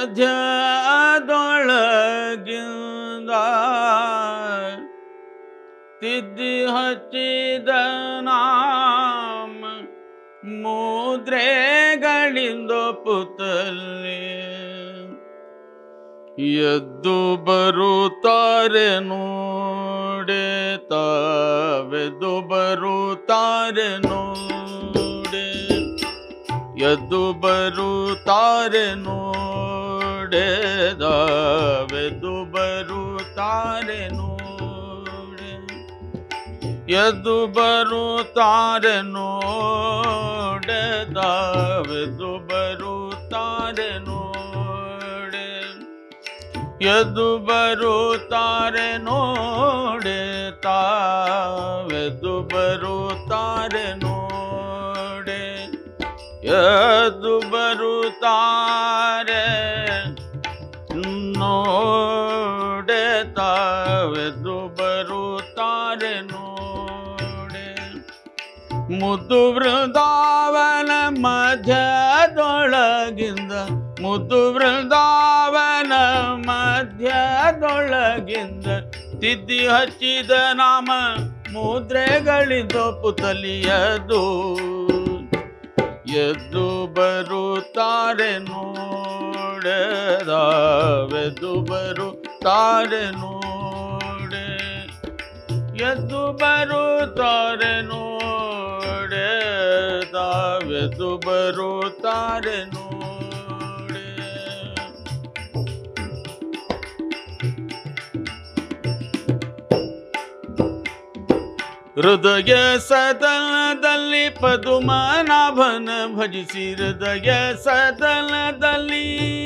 ಮಧ್ಯದೊಳಗಿಂದ ತಿದ್ದಿ ಹಚ್ಚಿದ ನಾಮ ಮುದ್ರೆಗಳಿಂದ ಪುತಲ್ಲಿ ಎದ್ದು ಬರುತ್ತಾರೆ ನೋಡೆ ತಾವೆದ್ದು ಬರುತ್ತಾರೆ ನೋಡೆ ಎದ್ದು ಬರುತ್ತಾರೆ ನೋಡೆ ದಾವೆದ್ದು ಬರುತ್ತಾರೆ ನೋಡೆ ಎದ್ದು ಬರುತ್ತಾರೆ ನೋಡೆ ದಾವೆದ್ದು ಬರುತ್ತಾರೆ ನೋಡೆ ಎದ್ದು ಬರುತ್ತಾರೆ ನೋಡೆ ತಾವೆದ್ದು ಬರುತ್ತಾರೆ ನೋಡೆ ಎದ್ದು ಬರುತ್ತಾರೆ ನೋಡೆ ತಾವೆದ್ದು ಬರುತ್ತಾರೆ ನೋಡೆ ಮುದ್ದು ವೃಂದಾವನ ಮಧ್ಯದೊಳಗಿಂದ ಮುದ್ದು ವೃಂದಾವನ ಮಧ್ಯದೊಳಗಿಂದ ತಿದ್ದಿ ಹಚ್ಚಿದ ನಾಮ ಮುದ್ರೆಗಳಿಂದ ಪುತಲಿಯದು ಎದ್ದು ಬರುತ್ತಾರೆ ನೋಡೆದಾವೆದ್ದು ಬರುತ್ತಾರೆ ನೋಡೆ ಎದ್ದು ಬರುತ್ತಾರೆ ನೋಡೆ ತಾವೆದ್ದು ಬರುತ್ತಾರೆ ನೋಡೆ ಹೃದಯ ಸದನದಲ್ಲಿ ಪದುಮನಾಭನ ಭಜಿಸಿ ಹೃದಯ ಸದನದಲ್ಲಿ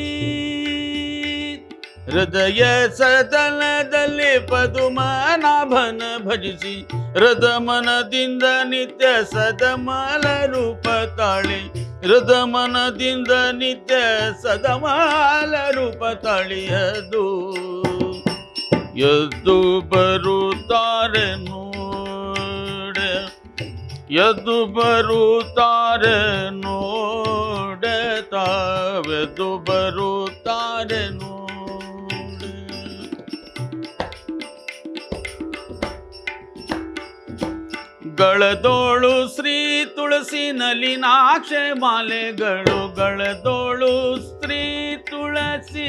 ಹೃದಯ ಸದನದಲ್ಲಿ ಪದುಮನಾಭನ ಭಜಿಸಿ ಹೃದ ಮನದಿಂದ ನಿತ್ಯ ಸದಮಲ ರೂಪ ತಾಳಿ ಹೃದ ಮನದಿಂದ ನಿತ್ಯ ಸದಮಾಲ ರೂಪ ತಾಳಿಯದು ಎದ್ದು ಬರುತ್ತಾರೆ ನೋಡೆ ಎದ್ದು ಬರುತ್ತಾರೆ ನೋಡೆ ತಾವೆದ್ದು ಬರುತ್ತಾರೆ ನೋಡೆ ಗಳದೋಳು ಶ್ರೀ ತುಳಸಿ ನಲಿನಾಕ್ಷ ಮಾಲೆಗಳು ಗಳದೋಳು ಸ್ತ್ರೀ ತುಳಸಿ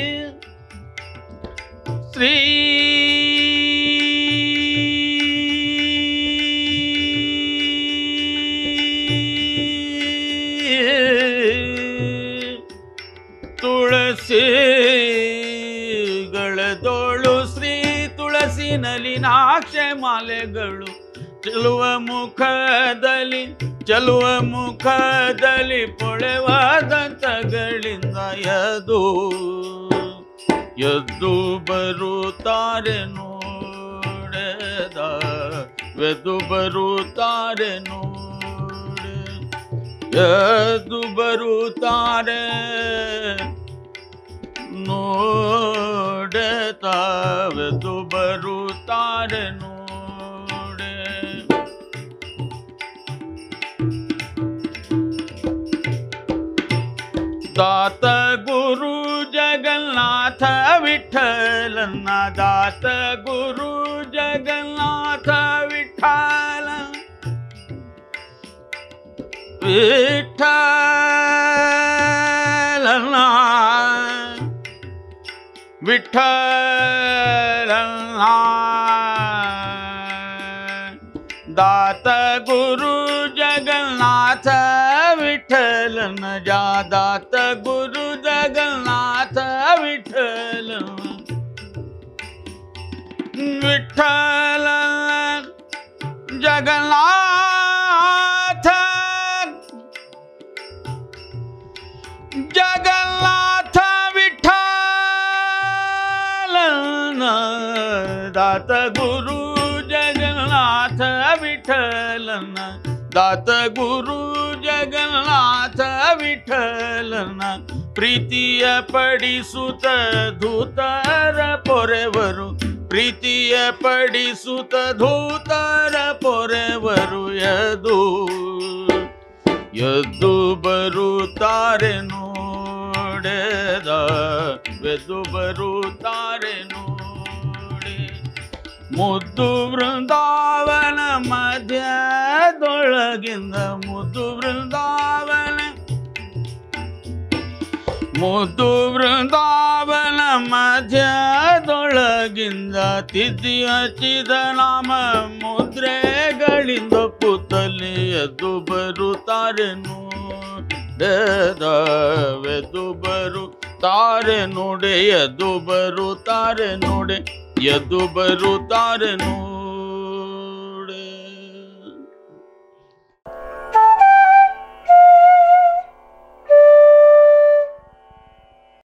ಶ್ರೀ ತುಳಸಿಗಳದೋಳು ಶ್ರೀ ತುಳಸಿ ನಲಿನಾಕ್ಷ ಮಾಲೆಗಳು ಚೆಲುವ ಮುಖದಲ್ಲಿ ಚೆಲುವ ಮುಖದಲ್ಲಿ ಪೊಳೆವ ದಂತಗಳಿಂದ ಎದು ಎದ್ದು ಬರುತ್ತಾರೆ ನೋಡೆದ ವೆದು ಬರುತ್ತಾರೆ ನೋಡೆ ಎದ್ದು ಬರುತ್ತಾರೆ ನೋಡೆ ತಾವೆದು ಬರುತ್ತಾರೆ ನೋಡೆ ದಾತ ಗುರು ಜಗನ್ನಾಥ ವಿಠಲನ ದಾತ ಗುರು ಜಗನ್ನಾಥ ವಿಠಲ ವಿಠಲನ ವಿಠಲನ ದಾತ ಗುರು ಜಗನ್ನಾಥ ವಿಠಲನ ಜಾದಾತ ಗುರು ಜಗನ್ನಾಥ ವಿಠಲನ ವಿಠಲ ಜಗನ್ನಾಥ ಜಗನ್ನಾಥ ವಿಠಲನ ದಾತ ಗುರು ಜಗನ್ನಾಥ ವಿಠಲನ ದಾತ ಗುರು ಜಗನ್ನಾಥ ವಿಠಲನ ಪ್ರೀತಿಯ ಪಡಿಸುತ್ತ ಧೂತರ ಪೊರೆವರು ಪ್ರೀತಿಯ ಪಡಿಸುತ್ತ ಧೂತರ ಪೊರೆವರು ಎದು ಎದ್ದು ಬರುತ್ತಾರೆ ನೋಡ ನುಡೆದ ವೆದು ಬರುತ್ತಾರೆ ನೋಡಿ ಮುದ್ದು ಬೃಂದಾವನ ಮಧ್ಯದೊಳಗಿಂದ ಮುದ್ದು ಬೃಂದಾವನ ಮುದ್ದು ಬೃಂದಾವನ ಮಧ್ಯದೊಳಗಿಂದ ತಿಥಿ ಹಚ್ಚಿದ ನಾಮ ಮುದ್ರೆಗಳಿಂದ ಪುತ್ತಲಿ ಎದ್ದು ಬರುತ್ತಾರೆ ನುಡೆದವೆದು ಬರುತ್ತಾರೆ ನುಡೆ ಎದ್ದು ಬರುತ್ತಾರೆ ನುಡೆ ಎದ್ದು ಬರುತ್ತಾರೆ ನೋಡಿ